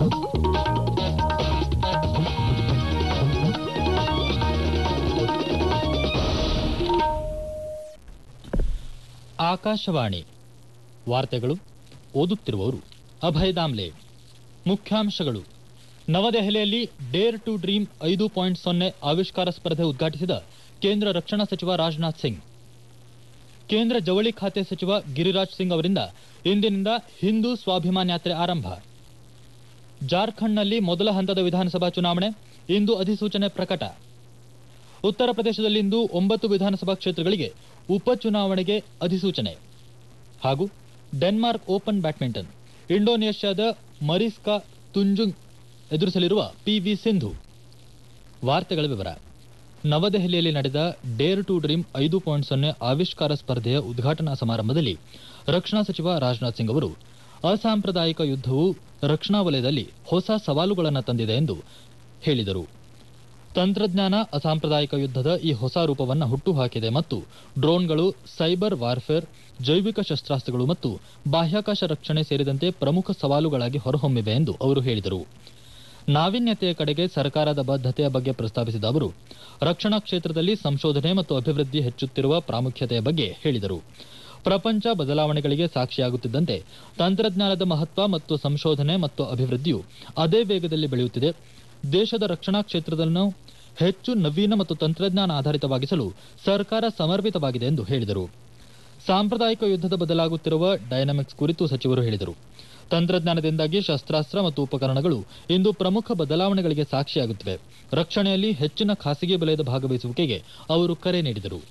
ಆಕಾಶವಾಣಿ ವಾರ್ತೆಗಳು ಓದುತ್ತಿರುವವರು ಅಭಯ್ ದಾಮ್ಲೆ ಮುಖ್ಯಾಂಶಗಳು ನವದೆಹಲಿಯಲ್ಲಿ ಡೇರ್ ಟು ಡ್ರೀಮ್ ಐದು ಪಾಯಿಂಟ್ ಸೊನ್ನೆ ಆವಿಷ್ಕಾರ ಸ್ಪರ್ಧೆ ಉದ್ಘಾಟಿಸಿದ ಕೇಂದ್ರ ರಕ್ಷಣಾ ಸಚಿವ ರಾಜನಾಥ್ ಸಿಂಗ್ ಕೇಂದ್ರ ಜವಳಿ ಖಾತೆ ಸಚಿವ ಗಿರಿರಾಜ್ ಸಿಂಗ್ ಅವರಿಂದ ಇಂದಿನಿಂದ ಹಿಂದೂ ಸ್ವಾಭಿಮಾನ್ ಯಾತ್ರೆ ಆರಂಭ ಜಾರ್ಖಂಡ್ನಲ್ಲಿ ಮೊದಲ ಹಂತದ ವಿಧಾನಸಭಾ ಚುನಾವಣೆ ಇಂದು ಅಧಿಸೂಚನೆ ಪ್ರಕಟ ಉತ್ತರ ಪ್ರದೇಶದಲ್ಲಿಂದು ಒಂಬತ್ತು ವಿಧಾನಸಭಾ ಕ್ಷೇತ್ರಗಳಿಗೆ ಉಪಚುನಾವಣೆಗೆ ಅಧಿಸೂಚನೆ ಹಾಗೂ ಡೆನ್ಮಾರ್ಕ್ ಓಪನ್ ಬ್ಯಾಡ್ಮಿಂಟನ್ ಇಂಡೋನೇಷ್ಯಾದ ಮರಿಸ್ಕಾ ತುಂಜುಂಗ್ ಎದುರಿಸಲಿರುವ ಪಿವಿ ಸಿಂಧು ವಾರ್ತೆಗಳ ವಿವರ ನವದೆಹಲಿಯಲ್ಲಿ ನಡೆದ ಡೇರ್ ಟು ಡ್ರೀಮ್ ಐದು ಪಾಯಿಂಟ್ ಸೊನ್ನೆ ಆವಿಷ್ಕಾರ ಸ್ಪರ್ಧೆಯ ಉದ್ಘಾಟನಾ ಸಮಾರಂಭದಲ್ಲಿ ರಕ್ಷಣಾ ಸಚಿವ ರಾಜನಾಥ್ ಸಿಂಗ್ ಅವರು ಅಸಾಂಪ್ರದಾಯಿಕ ಯುದ್ಧವು ರಕ್ಷಣಾ ವಲಯದಲ್ಲಿ ಹೊಸ ಸವಾಲುಗಳನ್ನು ತಂದಿದೆ ಎಂದು ಹೇಳಿದರು ತಂತ್ರಜ್ಞಾನ ಅಸಾಂಪ್ರದಾಯಿಕ ಯುದ್ಧದ ಈ ಹೊಸ ರೂಪವನ್ನು ಹುಟ್ಟುಹಾಕಿದೆ ಮತ್ತು ಡ್ರೋನ್ಗಳು ಸೈಬರ್ ವಾರ್ಫೇರ್ ಜೈವಿಕ ಶಸ್ತ್ರಾಸ್ತ್ರಗಳು ಮತ್ತು ಬಾಹ್ಯಾಕಾಶ ರಕ್ಷಣೆ ಸೇರಿದಂತೆ ಪ್ರಮುಖ ಸವಾಲುಗಳಾಗಿ ಹೊರಹೊಮ್ಮಿವೆ ಎಂದು ಅವರು ಹೇಳಿದರು ನಾವೀನ್ಯತೆಯ ಕಡೆಗೆ ಸರ್ಕಾರದ ಬದ್ಧತೆಯ ಬಗ್ಗೆ ಪ್ರಸ್ತಾಪಿಸಿದ ಅವರು ರಕ್ಷಣಾ ಕ್ಷೇತ್ರದಲ್ಲಿ ಸಂಶೋಧನೆ ಮತ್ತು ಅಭಿವೃದ್ಧಿ ಹೆಚ್ಚುತ್ತಿರುವ ಪ್ರಾಮುಖ್ಯತೆಯ ಬಗ್ಗೆ ಹೇಳಿದರು ಪ್ರಪಂಚ ಬದಲಾವಣೆಗಳಿಗೆ ಸಾಕ್ಷಿಯಾಗುತ್ತಿದ್ದಂತೆ ತಂತ್ರಜ್ಞಾನದ ಮಹತ್ವ ಮತ್ತು ಸಂಶೋಧನೆ ಮತ್ತು ಅಭಿವೃದ್ಧಿಯು ಅದೇ ವೇಗದಲ್ಲಿ ಬೆಳೆಯುತ್ತಿದೆ ದೇಶದ ರಕ್ಷಣಾ ಕ್ಷೇತ್ರವನ್ನು ಹೆಚ್ಚು ನವೀನ ಮತ್ತು ತಂತ್ರಜ್ಞಾನ ಆಧಾರಿತವಾಗಿಸಲು ಸರ್ಕಾರ ಸಮರ್ಪಿತವಾಗಿದೆ ಎಂದು ಹೇಳಿದರು ಸಾಂಪ್ರದಾಯಿಕ ಯುದ್ಧದ ಬದಲಾಗುತ್ತಿರುವ ಡೈನಾಮಿಕ್ಸ್ ಕುರಿತು ಸಚಿವರು ಹೇಳಿದರು ತಂತ್ರಜ್ಞಾನದಿಂದಾಗಿ ಶಸ್ತ್ರಾಸ್ತ್ರ ಮತ್ತು ಉಪಕರಣಗಳು ಇಂದು ಪ್ರಮುಖ ಬದಲಾವಣೆಗಳಿಗೆ ಸಾಕ್ಷಿಯಾಗುತ್ತಿವೆ ರಕ್ಷಣೆಯಲ್ಲಿ ಹೆಚ್ಚಿನ ಖಾಸಗಿ ವಲಯದ ಭಾಗವಹಿಸುವಿಕೆಗೆ ಅವರು ಕರೆ ನೀಡಿದರು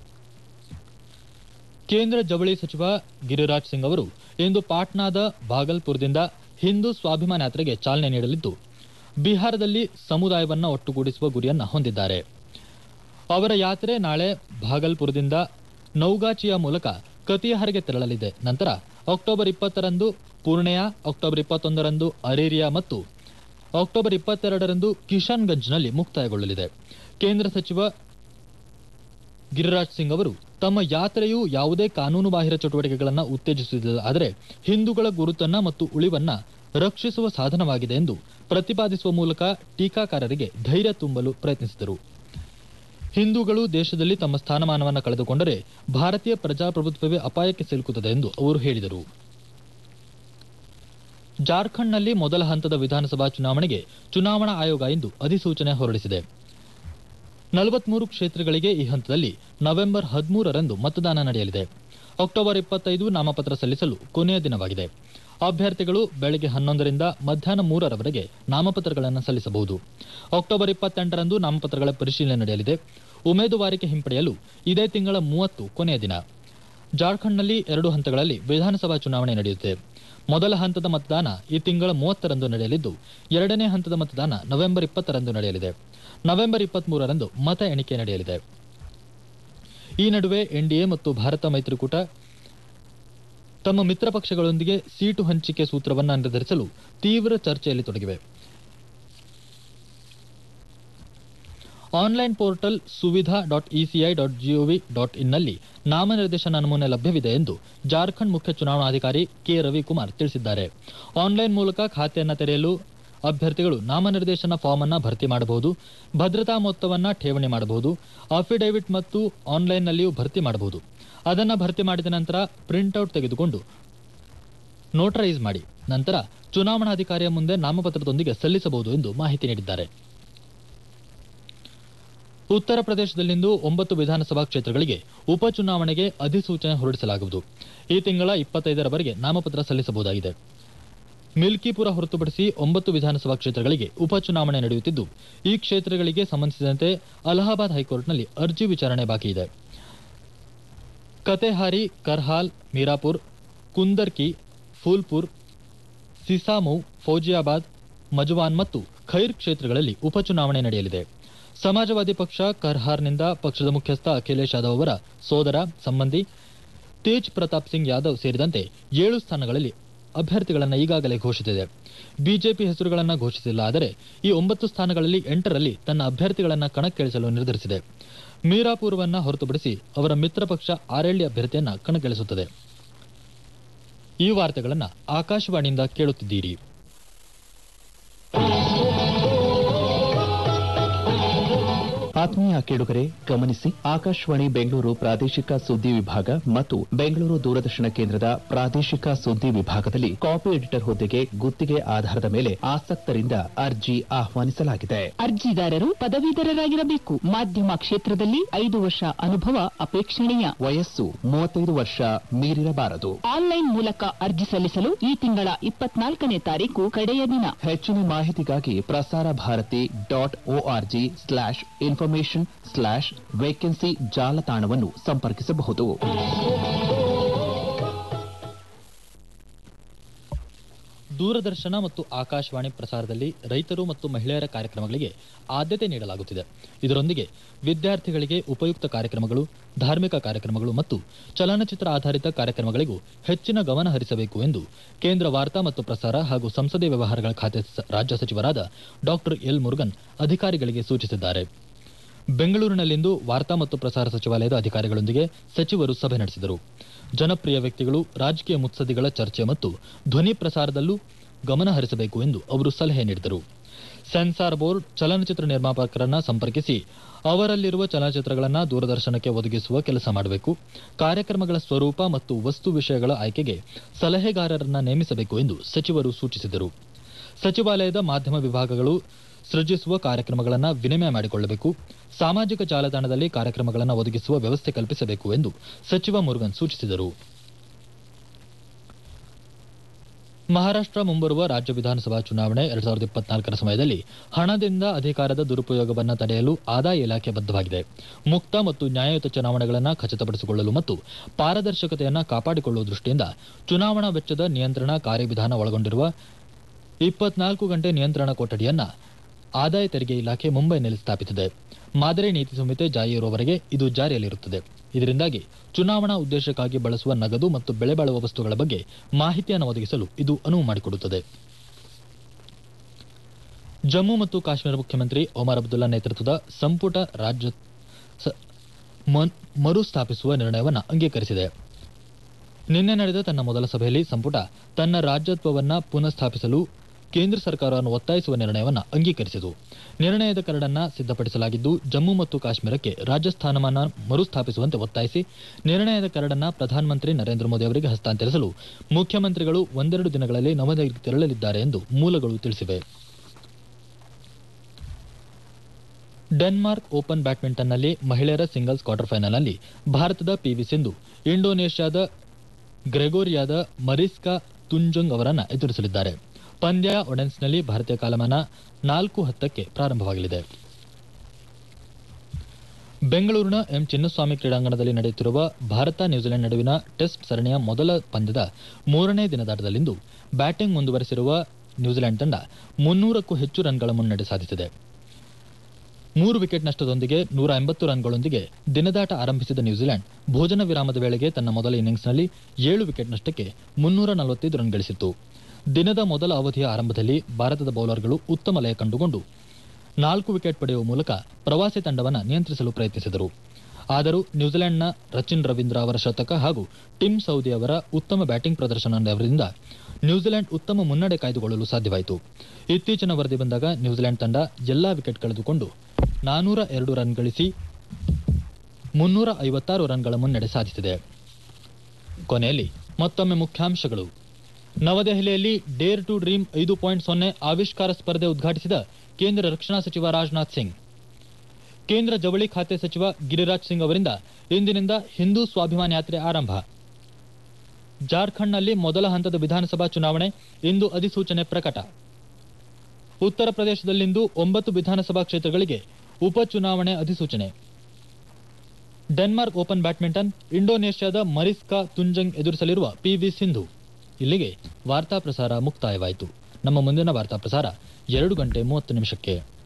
ಕೇಂದ್ರ ಜವಳಿ ಸಚಿವ ಗಿರಿರಾಜ್ ಸಿಂಗ್ ಅವರು ಇಂದು ಪಾಟ್ನಾದ ಭಾಗಲ್ಪುರದಿಂದ ಹಿಂದೂ ಸ್ವಾಭಿಮಾನ ಯಾತ್ರೆಗೆ ಚಾಲನೆ ನೀಡಲಿದ್ದು ಬಿಹಾರದಲ್ಲಿ ಸಮುದಾಯವನ್ನ ಒಟ್ಟುಗೂಡಿಸುವ ಗುರಿಯನ್ನ ಹೊಂದಿದ್ದಾರೆ ಅವರ ಯಾತ್ರೆ ನಾಳೆ ಭಾಗಲ್ಪುರದಿಂದ ನೌಗಾಚಿಯ ಮೂಲಕ ಕತಿಯಹಾರ್ಗೆ ತೆರಳಲಿದೆ ನಂತರ ಅಕ್ಟೋಬರ್ ಇಪ್ಪತ್ತರಂದು ಪೂರ್ಣೆಯಾ ಅಕ್ಟೋಬರ್ ಇಪ್ಪತ್ತೊಂದರಂದು ಅರೇರಿಯಾ ಮತ್ತು ಅಕ್ಟೋಬರ್ ಇಪ್ಪತ್ತೆರಡರಂದು ಕಿಶನ್ಗಂಜ್ನಲ್ಲಿ ಮುಕ್ತಾಯಗೊಳ್ಳಲಿದೆ ಕೇಂದ್ರ ಸಚಿವ ಗಿರಿರಾಜ್ ಸಿಂಗ್ ಅವರು ತಮ್ಮ ಯಾತ್ರೆಯು ಯಾವುದೇ ಕಾನೂನುಬಾಹಿರ ಚಟುವಟಿಕೆಗಳನ್ನು ಉತ್ತೇಜಿಸುವುದಿಲ್ಲ ಆದರೆ ಹಿಂದೂಗಳ ಗುರುತನ್ನ ಮತ್ತು ಉಳಿವನ್ನ ರಕ್ಷಿಸುವ ಸಾಧನವಾಗಿದೆ ಎಂದು ಪ್ರತಿಪಾದಿಸುವ ಮೂಲಕ ಟೀಕಾಕಾರರಿಗೆ ಧೈರ್ಯ ತುಂಬಲು ಪ್ರಯತ್ನಿಸಿದರು ಹಿಂದೂಗಳು ದೇಶದಲ್ಲಿ ತಮ್ಮ ಸ್ಥಾನಮಾನವನ್ನು ಕಳೆದುಕೊಂಡರೆ ಭಾರತೀಯ ಪ್ರಜಾಪ್ರಭುತ್ವವೇ ಅಪಾಯಕ್ಕೆ ಸಿಲುಕುತ್ತದೆ ಎಂದು ಅವರು ಹೇಳಿದರು ಜಾರ್ಖಂಡ್ನಲ್ಲಿ ಮೊದಲ ಹಂತದ ವಿಧಾನಸಭಾ ಚುನಾವಣೆಗೆ ಚುನಾವಣಾ ಆಯೋಗ ಇಂದು ಅಧಿಸೂಚನೆ ಹೊರಡಿಸಿದೆ ನಲವತ್ಮೂರು ಕ್ಷೇತ್ರಗಳಿಗೆ ಈ ಹಂತದಲ್ಲಿ ನವೆಂಬರ್ ಹದಿಮೂರರಂದು ಮತದಾನ ನಡೆಯಲಿದೆ ಅಕ್ಟೋಬರ್ ಇಪ್ಪತ್ತೈದು ನಾಮಪತ್ರ ಸಲ್ಲಿಸಲು ಕೊನೆಯ ದಿನವಾಗಿದೆ ಅಭ್ಯರ್ಥಿಗಳು ಬೆಳಗ್ಗೆ ಹನ್ನೊಂದರಿಂದ ಮಧ್ಯಾಹ್ನ ಮೂರರವರೆಗೆ ನಾಮಪತ್ರಗಳನ್ನು ಸಲ್ಲಿಸಬಹುದು ಅಕ್ಟೋಬರ್ ಇಪ್ಪತ್ತೆಂಟರಂದು ನಾಮಪತ್ರಗಳ ಪರಿಶೀಲನೆ ನಡೆಯಲಿದೆ ಉಮೇದುವಾರಿಕೆ ಹಿಂಪಡೆಯಲು ಇದೇ ತಿಂಗಳ ಮೂವತ್ತು ಕೊನೆಯ ದಿನ ಜಾರ್ಖಂಡ್ನಲ್ಲಿ ಎರಡು ಹಂತಗಳಲ್ಲಿ ವಿಧಾನಸಭಾ ಚುನಾವಣೆ ನಡೆಯುತ್ತೆ ಮೊದಲ ಹಂತದ ಮತದಾನ ಈ ತಿಂಗಳ ಮೂವತ್ತರಂದು ನಡೆಯಲಿದ್ದು ಎರಡನೇ ಹಂತದ ಮತದಾನ ನವೆಂಬರ್ ಇಪ್ಪತ್ತರಂದು ನಡೆಯಲಿದೆ ನವೆಂಬರ್ ಇಪ್ಪತ್ಮೂರರಂದು ಮತ ಎಣಿಕೆ ನಡೆಯಲಿದೆ ಈ ನಡುವೆ ಎನ್ಡಿಎ ಮತ್ತು ಭಾರತ ಮೈತ್ರಿಕೂಟ ತಮ್ಮ ಮಿತ್ರ ಪಕ್ಷಗಳೊಂದಿಗೆ ಸೀಟು ಹಂಚಿಕೆ ಸೂತ್ರವನ್ನು ನಿರ್ಧರಿಸಲು ತೀವ್ರ ಚರ್ಚೆಯಲ್ಲಿ ತೊಡಗಿವೆ online portal Suvidha dot E C I dot G O V dot ಇನ್ನಲ್ಲಿ ನಾಮನಿರ್ದೇಶನ ನಮೂನೆ ಲಭ್ಯವಿದೆ ಎಂದು ಜಾರ್ಖಂಡ್ ಮುಖ್ಯ ಚುನಾವಣಾಧಿಕಾರಿ ಕೆ ರವಿಕುಮಾರ್ ತಿಳಿಸಿದ್ದಾರೆ ಆನ್ಲೈನ್ ಮೂಲಕ ಖಾತೆಯನ್ನು ತೆರೆಯಲು ಅಭ್ಯರ್ಥಿಗಳು ನಾಮನಿರ್ದೇಶನ ಫಾರ್ಮ್ ಅನ್ನ ಭರ್ತಿ ಮಾಡಬಹುದು ಭದ್ರತಾ ಮೊತ್ತವನ್ನ ಠೇವಣಿ ಮಾಡಬಹುದು ಅಫಿಡೇವಿಟ್ ಮತ್ತು ಆನ್ಲೈನ್ನಲ್ಲಿಯೂ ಭರ್ತಿ ಮಾಡಬಹುದು ಅದನ್ನ ಭರ್ತಿ ಮಾಡಿದ ನಂತರ ಪ್ರಿಂಟ್ಔಟ್ ತೆಗೆದುಕೊಂಡು ನೋಟರೈಸ್ ಮಾಡಿ ನಂತರ ಚುನಾವಣಾಧಿಕಾರಿಯ ಮುಂದೆ ನಾಮಪತ್ರದೊಂದಿಗೆ ಸಲ್ಲಿಸಬಹುದು ಎಂದು ಮಾಹಿತಿ ನೀಡಿದ್ದಾರೆ ಉತ್ತರ ಪ್ರದೇಶದಲ್ಲಿಂದು ಒಂಬತ್ತು ವಿಧಾನಸಭಾ ಕ್ಷೇತ್ರಗಳಿಗೆ ಉಪಚುನಾವಣೆಗೆ ಅಧಿಸೂಚನೆ ಹೊರಡಿಸಲಾಗುವುದು ಈ ತಿಂಗಳ ಇಪ್ಪತ್ತೈದರವರೆಗೆ ನಾಮಪತ್ರ ಸಲ್ಲಿಸಬಹುದಾಗಿದೆ ಮಿಲ್ಕಿಪುರ ಹೊರತುಪಡಿಸಿ ಒಂಬತ್ತು ವಿಧಾನಸಭಾ ಕ್ಷೇತ್ರಗಳಿಗೆ ಉಪಚುನಾವಣೆ ನಡೆಯುತ್ತಿದ್ದು ಈ ಕ್ಷೇತ್ರಗಳಿಗೆ ಸಂಬಂಧಿಸಿದಂತೆ ಅಲಹಾಬಾದ್ ಹೈಕೋರ್ಟ್ನಲ್ಲಿ ಅರ್ಜಿ ವಿಚಾರಣೆ ಬಾಕಿ ಇದೆ ಕತೆಹಾರಿ ಕರ್ಹಾಲ್ ಮೀರಾಪುರ್ ಕುಂದರ್ಕಿ ಫೂಲ್ಪುರ್ ಸಿಸಾಮೌ ಫೌಜಿಯಾಬಾದ್ ಮಜವಾನ್ ಮತ್ತು ಖೈರ್ ಕ್ಷೇತ್ರಗಳಲ್ಲಿ ಉಪಚುನಾವಣೆ ನಡೆಯಲಿದೆ ಸಮಾಜವಾದಿ ಪಕ್ಷ ಕರ್ಹಾರ್ನಿಂದ ಪಕ್ಷದ ಮುಖ್ಯಸ್ಥ ಅಖಿಲೇಶ್ ಯಾದವ್ ಅವರ ಸೋದರ ಸಂಬಂಧಿ ತೇಜ್ ಪ್ರತಾಪ್ ಸಿಂಗ್ ಯಾದವ್ ಸೇರಿದಂತೆ ಏಳು ಸ್ಥಾನಗಳಲ್ಲಿ ಅಭ್ಯರ್ಥಿಗಳನ್ನು ಈಗಾಗಲೇ ಘೋಷಿಸಿದೆ ಬಿಜೆಪಿ ಹೆಸರುಗಳನ್ನು ಘೋಷಿಸಿಲ್ಲ ಆದರೆ ಈ ಒಂಬತ್ತು ಸ್ಥಾನಗಳಲ್ಲಿ ಎಂಟರಲ್ಲಿ ತನ್ನ ಅಭ್ಯರ್ಥಿಗಳನ್ನು ಕಣಕ್ಕಿಳಿಸಲು ನಿರ್ಧರಿಸಿದೆ ಮೀರಾಪುರವನ್ನ ಹೊರತುಪಡಿಸಿ ಅವರ ಮಿತ್ರ ಪಕ್ಷ ಆರೇಳ್ಳಿ ಅಭ್ಯರ್ಥಿಯನ್ನ ಕಣಕ್ಕಿಳಿಸುತ್ತದೆ ಈ ವಾರ್ತೆಗಳನ್ನು ಆಕಾಶವಾಣಿಯಿಂದ ಕೇಳುತ್ತಿದ್ದೀರಿ ಆತ್ಮೀಯ ಕೇಳುಗರೆ ಗಮನಿಸಿ ಆಕಾಶವಾಣಿ ಬೆಂಗಳೂರು ಪ್ರಾದೇಶಿಕ ಸುದ್ದಿ ವಿಭಾಗ ಮತ್ತು ಬೆಂಗಳೂರು ದೂರದರ್ಶನ ಕೇಂದ್ರದ ಪ್ರಾದೇಶಿಕ ಸುದ್ದಿ ವಿಭಾಗದಲ್ಲಿ ಕಾಪಿ ಎಡಿಟರ್ ಹುದ್ದೆಗೆ ಗುತ್ತಿಗೆ ಆಧಾರದ ಮೇಲೆ ಆಸಕ್ತರಿಂದ ಅರ್ಜಿ ಆಹ್ವಾನಿಸಲಾಗಿದೆ ಅರ್ಜಿದಾರರು ಪದವೀಧರರಾಗಿರಬೇಕು ಮಾಧ್ಯಮ ಕ್ಷೇತ್ರದಲ್ಲಿ ಐದು ವರ್ಷ ಅನುಭವ ಅಪೇಕ್ಷಣೀಯ ವಯಸ್ಸು ಮೂವತ್ತೈದು ವರ್ಷ ಮೀರಿರಬಾರದು ಆನ್ಲೈನ್ ಮೂಲಕ ಅರ್ಜಿ ಸಲ್ಲಿಸಲು ಈ ತಿಂಗಳ ಇಪ್ಪತ್ನಾಲ್ಕನೇ ತಾರೀಕು ಕಡೆಯ ದಿನ ಹೆಚ್ಚಿನ ಮಾಹಿತಿಗಾಗಿ Prasar Bharati dot O R G slash information slash vacancy ಜಾಲತಾಣವನ್ನು ಸಂಪರ್ಕಿಸಬಹುದು ದೂರದರ್ಶನ ಮತ್ತು ಆಕಾಶವಾಣಿ ಪ್ರಸಾರದಲ್ಲಿ ರೈತರು ಮತ್ತು ಮಹಿಳೆಯರ ಕಾರ್ಯಕ್ರಮಗಳಿಗೆ ಆದ್ಯತೆ ನೀಡಲಾಗುತ್ತಿದೆ ಇದರೊಂದಿಗೆ ವಿದ್ಯಾರ್ಥಿಗಳಿಗೆ ಉಪಯುಕ್ತ ಕಾರ್ಯಕ್ರಮಗಳು ಧಾರ್ಮಿಕ ಕಾರ್ಯಕ್ರಮಗಳು ಮತ್ತು ಚಲನಚಿತ್ರ ಆಧಾರಿತ ಕಾರ್ಯಕ್ರಮಗಳಿಗೂ ಹೆಚ್ಚಿನ ಗಮನ ಹರಿಸಬೇಕು ಎಂದು ಕೇಂದ್ರ ವಾರ್ತಾ ಮತ್ತು ಪ್ರಸಾರ ಹಾಗೂ ಸಂಸದೀಯ ವ್ಯವಹಾರಗಳ ಖಾತೆ ಸ- ರಾಜ್ಯ ಸಚಿವರಾದ ಡಾಕ್ಟರ್ ಎಲ್ ಮುರುಗನ್ ಅಧಿಕಾರಿಗಳಿಗೆ ಸೂಚಿಸಿದ್ದಾರೆ ಬೆಂಗಳೂರಿನಲ್ಲಿಂದು ವಾರ್ತಾ ಮತ್ತು ಪ್ರಸಾರ ಸಚಿವಾಲಯದ ಅಧಿಕಾರಿಗಳೊಂದಿಗೆ ಸಚಿವರು ಸಭೆ ನಡೆಸಿದರು ಜನಪ್ರಿಯ ವ್ಯಕ್ತಿಗಳು ರಾಜಕೀಯ ಮುತ್ಸದ್ದಿಗಳ ಚರ್ಚೆ ಮತ್ತು ಧ್ವನಿ ಪ್ರಸಾರದಲ್ಲೂ ಗಮನ ಹರಿಸಬೇಕು ಎಂದು ಅವರು ಸಲಹೆ ನೀಡಿದರು ಸೆನ್ಸಾರ್ ಬೋರ್ಡ್ ಚಲನಚಿತ್ರ ನಿರ್ಮಾಪಕರನ್ನ ಸಂಪರ್ಕಿಸಿ ಅವರಲ್ಲಿರುವ ಚಲನಚಿತ್ರಗಳನ್ನ ದೂರದರ್ಶನಕ್ಕೆ ಒದಗಿಸುವ ಕೆಲಸ ಮಾಡಬೇಕು ಕಾರ್ಯಕ್ರಮಗಳ ಸ್ವರೂಪ ಮತ್ತು ವಸ್ತು ವಿಷಯಗಳ ಆಯ್ಕೆಗೆ ಸಲಹೆಗಾರರನ್ನ ನೇಮಿಸಬೇಕು ಎಂದು ಸಚಿವರು ಸೂಚಿಸಿದರು ಸಚಿವಾಲಯದ ಮಾಧ್ಯಮ ವಿಭಾಗಗಳು ಸೃಜಿಸುವ ಕಾರ್ಯಕ್ರಮಗಳನ್ನು ವಿನಿಮಯ ಮಾಡಿಕೊಳ್ಳಬೇಕು ಸಾಮಾಜಿಕ ಜಾಲತಾಣದಲ್ಲಿ ಕಾರ್ಯಕ್ರಮಗಳನ್ನು ಒದಗಿಸುವ ವ್ಯವಸ್ಥೆ ಕಲ್ಪಿಸಬೇಕು ಎಂದು ಸಚಿವ ಮುರುಗನ್ ಸೂಚಿಸಿದರು ಮಹಾರಾಷ್ಟ್ರ ಮುಂಬರುವ ರಾಜ್ಯ ವಿಧಾನಸಭಾ ಚುನಾವಣೆ ಎರಡ್ ಸಾವಿರದ ಇಪ್ಪತ್ನಾಲ್ಕರ ಸಮಯದಲ್ಲಿ ಹಣದಿಂದ ಅಧಿಕಾರದ ದುರುಪಯೋಗವನ್ನು ತಡೆಯಲು ಆದಾಯ ಇಲಾಖೆ ಬದ್ಧವಾಗಿದೆ ಮುಕ್ತ ಮತ್ತು ನ್ಯಾಯಯುತ ಚುನಾವಣೆಗಳನ್ನು ಖಚಿತಪಡಿಸಿಕೊಳ್ಳಲು ಮತ್ತು ಪಾರದರ್ಶಕತೆಯನ್ನು ಕಾಪಾಡಿಕೊಳ್ಳುವ ದೃಷ್ಟಿಯಿಂದ ಚುನಾವಣಾ ವೆಚ್ಚದ ನಿಯಂತ್ರಣ ಕಾರ್ಯವಿಧಾನ ಒಳಗೊಂಡಿರುವ ಇಪ್ಪತ್ನಾಲ್ಕು ಗಂಟೆ ನಿಯಂತ್ರಣ ಕೊಠಡಿಯನ್ನ ಆದಾಯ ತೆರಿಗೆ ಇಲಾಖೆ ಮುಂಬೈನಲ್ಲಿ ಸ್ಥಾಪಿಸಿದೆ ಮಾದರಿ ನೀತಿ ಸಂಹಿತೆ ಜಾರಿ ಇರುವವರೆಗೆ ಇದು ಜಾರಿಯಲ್ಲಿರುತ್ತದೆ ಇದರಿಂದಾಗಿ ಚುನಾವಣಾ ಉದ್ದೇಶಕ್ಕಾಗಿ ಬಳಸುವ ನಗದು ಮತ್ತು ಬೆಳೆ ಬಾಳುವ ವಸ್ತುಗಳ ಬಗ್ಗೆ ಮಾಹಿತಿಯನ್ನು ಒದಗಿಸಲು ಇದು ಅನುವು ಮಾಡಿಕೊಡುತ್ತದೆ ಜಮ್ಮು ಮತ್ತು ಕಾಶ್ಮೀರ ಮುಖ್ಯಮಂತ್ರಿ ಒಮರ್ ಅಬ್ದುಲ್ಲಾ ನೇತೃತ್ವದ ಸಂಪುಟ ರಾಜ್ಯ ಸ- ಮನ್- ಮರುಸ್ಥಾಪಿಸುವ ನಿರ್ಣಯವನ್ನು ಅಂಗೀಕರಿಸಿದೆ ನಿನ್ನೆ ನಡೆದ ತನ್ನ ಮೊದಲ ಸಭೆಯಲ್ಲಿ ಸಂಪುಟ ತನ್ನ ರಾಜ್ಯತ್ವವನ್ನ ಪುನಃಸ್ಥಾಪಿಸಲು ಕೇಂದ್ರ ಸರ್ಕಾರವನ್ನು ಒತ್ತಾಯಿಸುವ ನಿರ್ಣಯವನ್ನು ಅಂಗೀಕರಿಸಿತು ನಿರ್ಣಯದ ಕರಡನ್ನ ಸಿದ್ಧಪಡಿಸಲಾಗಿದ್ದು ಜಮ್ಮು ಮತ್ತು ಕಾಶ್ಮೀರಕ್ಕೆ ರಾಜ್ಯ ಸ್ಥಾನಮಾನ ಮರುಸ್ಥಾಪಿಸುವಂತೆ ಒತ್ತಾಯಿಸಿ ನಿರ್ಣಯದ ಕರಡನ್ನ ಪ್ರಧಾನಮಂತ್ರಿ ನರೇಂದ್ರ ಮೋದಿ ಅವರಿಗೆ ಹಸ್ತಾಂತರಿಸಲು ಮುಖ್ಯಮಂತ್ರಿಗಳು ಒಂದೆರಡು ದಿನಗಳಲ್ಲಿ ನವದೆಹಲಿಗೆ ತೆರಳಲಿದ್ದಾರೆ ಎಂದು ಮೂಲಗಳು ತಿಳಿಸಿವೆ ಡೆನ್ಮಾರ್ಕ್ ಓಪನ್ ಬ್ಯಾಡ್ಮಿಂಟನ್ನಲ್ಲಿ ಮಹಿಳೆಯರ ಸಿಂಗಲ್ಸ್ ಕ್ವಾರ್ಟರ್ ಫೈನಲ್ನಲ್ಲಿ ಭಾರತದ ಪಿವಿ ಸಿಂಧು ಇಂಡೋನೇಷ್ಯಾದ ಗ್ರೆಗೋರಿಯಾದ ಮರಿಸ್ಕಾ ತುಂಜುಂಗ್ ಅವರನ್ನ ಎದುರಿಸಲಿದ್ದಾರೆ ಪಂದ್ಯ ಒಡೆನ್ಸ್ನಲ್ಲಿ ಭಾರತೀಯ ಕಾಲಮಾನ ನಾಲ್ಕು ಹತ್ತಕ್ಕೆ ಪ್ರಾರಂಭವಾಗಲಿದೆ ಬೆಂಗಳೂರಿನ ಎಂ ಚಿನ್ನಸ್ವಾಮಿ ಕ್ರೀಡಾಂಗಣದಲ್ಲಿ ನಡೆಯುತ್ತಿರುವ ಭಾರತ ನ್ಯೂಜಿಲೆಂಡ್ ನಡುವಿನ ಟೆಸ್ಟ್ ಸರಣಿಯ ಮೊದಲ ಪಂದ್ಯದ ಮೂರನೇ ದಿನದಾಟದಲ್ಲಿಂದು ಬ್ಯಾಟಿಂಗ್ ಮುಂದುವರೆಸಿರುವ ನ್ಯೂಜಿಲೆಂಡ್ ತಂಡ ಮುನ್ನೂರಕ್ಕೂ ಹೆಚ್ಚು ರನ್ಗಳ ಮುನ್ನಡೆ ಸಾಧಿಸಿದೆ ಮೂರು ವಿಕೆಟ್ ನಷ್ಟದೊಂದಿಗೆ ನೂರ ಎಂಬತ್ತು ರನ್ಗಳೊಂದಿಗೆ ದಿನದಾಟ ಆರಂಭಿಸಿದ ನ್ಯೂಜಿಲೆಂಡ್ ಭೋಜನ ವಿರಾಮದ ವೇಳೆಗೆ ತನ್ನ ಮೊದಲ ಇನ್ನಿಂಗ್ಸ್ನಲ್ಲಿ ಏಳು ವಿಕೆಟ್ ನಷ್ಟಕ್ಕೆ ಮುನ್ನೂರ ನಲವತ್ತೈದು ರನ್ ಗಳಿಸಿತ್ತು ದಿನದ ಮೊದಲ ಅವಧಿಯ ಆರಂಭದಲ್ಲಿ ಭಾರತದ ಬೌಲರ್ಗಳು ಉತ್ತಮ ಲಯ ಕಂಡುಕೊಂಡು ನಾಲ್ಕು ವಿಕೆಟ್ ಪಡೆಯುವ ಮೂಲಕ ಪ್ರವಾಸಿ ತಂಡವನ್ನು ನಿಯಂತ್ರಿಸಲು ಪ್ರಯತ್ನಿಸಿದರು ಆದರೂ ನ್ಯೂಜಿಲೆಂಡ್ನ ರಚಿನ್ ರವೀಂದ್ರ ಅವರ ಶತಕ ಹಾಗೂ ಟಿಮ್ ಸೌದಿ ಅವರ ಉತ್ತಮ ಬ್ಯಾಟಿಂಗ್ ಪ್ರದರ್ಶನದಿಂದ ನ್ಯೂಜಿಲೆಂಡ್ ಉತ್ತಮ ಮುನ್ನಡೆ ಕಾಯ್ದುಕೊಳ್ಳಲು ಸಾಧ್ಯವಾಯಿತು ಇತ್ತೀಚಿನ ವರದಿ ಬಂದಾಗ ನ್ಯೂಜಿಲೆಂಡ್ ತಂಡ ಎಲ್ಲಾ ವಿಕೆಟ್ ಕಳೆದುಕೊಂಡು ನಾನೂರ ಎರಡು ರನ್ ಗಳಿಸಿ ಮುನ್ನೂರ ಐವತ್ತಾರು ರನ್ಗಳ ಮುನ್ನಡೆ ಸಾಧಿಸಿದೆ ಕೊನೆಯಲ್ಲಿ ಮತ್ತೊಮ್ಮೆ ಮುಖ್ಯಾಂಶಗಳು ನವದೆಹಲಿಯಲ್ಲಿ ಡೇರ್ ಟು ಡ್ರೀಮ್ ಐದು ಪಾಯಿಂಟ್ ಸೊನ್ನೆ ಆವಿಷ್ಕಾರ ಸ್ಪರ್ಧೆ ಉದ್ಘಾಟಿಸಿದ ಕೇಂದ್ರ ರಕ್ಷಣಾ ಸಚಿವ ರಾಜನಾಥ್ ಸಿಂಗ್ ಕೇಂದ್ರ ಜವಳಿ ಖಾತೆ ಸಚಿವ ಗಿರಿರಾಜ್ ಸಿಂಗ್ ಅವರಿಂದ ಇಂದಿನಿಂದ ಹಿಂದೂ ಸ್ವಾಭಿಮಾನ ಯಾತ್ರೆ ಆರಂಭ ಜಾರ್ಖಂಡ್ನಲ್ಲಿ ಮೊದಲ ಹಂತದ ವಿಧಾನಸಭಾ ಚುನಾವಣೆ ಇಂದು ಅಧಿಸೂಚನೆ ಪ್ರಕಟ ಉತ್ತರ ಪ್ರದೇಶದಲ್ಲಿಂದು ಒಂಬತ್ತು ವಿಧಾನಸಭಾ ಕ್ಷೇತ್ರಗಳಿಗೆ ಉಪಚುನಾವಣೆ ಅಧಿಸೂಚನೆ ಡೆನ್ಮಾರ್ಕ್ ಓಪನ್ ಬ್ಯಾಡ್ಮಿಂಟನ್ ಇಂಡೋನೇಷ್ಯಾದ ಮರಿಸ್ಕಾ ತುಂಜಂಗ್ ಎದುರಿಸಲಿರುವ ಪಿವಿ ಸಿಂಧು ಇಲ್ಲಿಗೆ ವಾರ್ತಾ ಪ್ರಸಾರ ಮುಕ್ತಾಯವಾಯಿತು ನಮ್ಮ ಮುಂದಿನ ವಾರ್ತಾ ಪ್ರಸಾರ ಎರಡು ಗಂಟೆ ಮೂವತ್ತು ನಿಮಿಷಕ್ಕೆ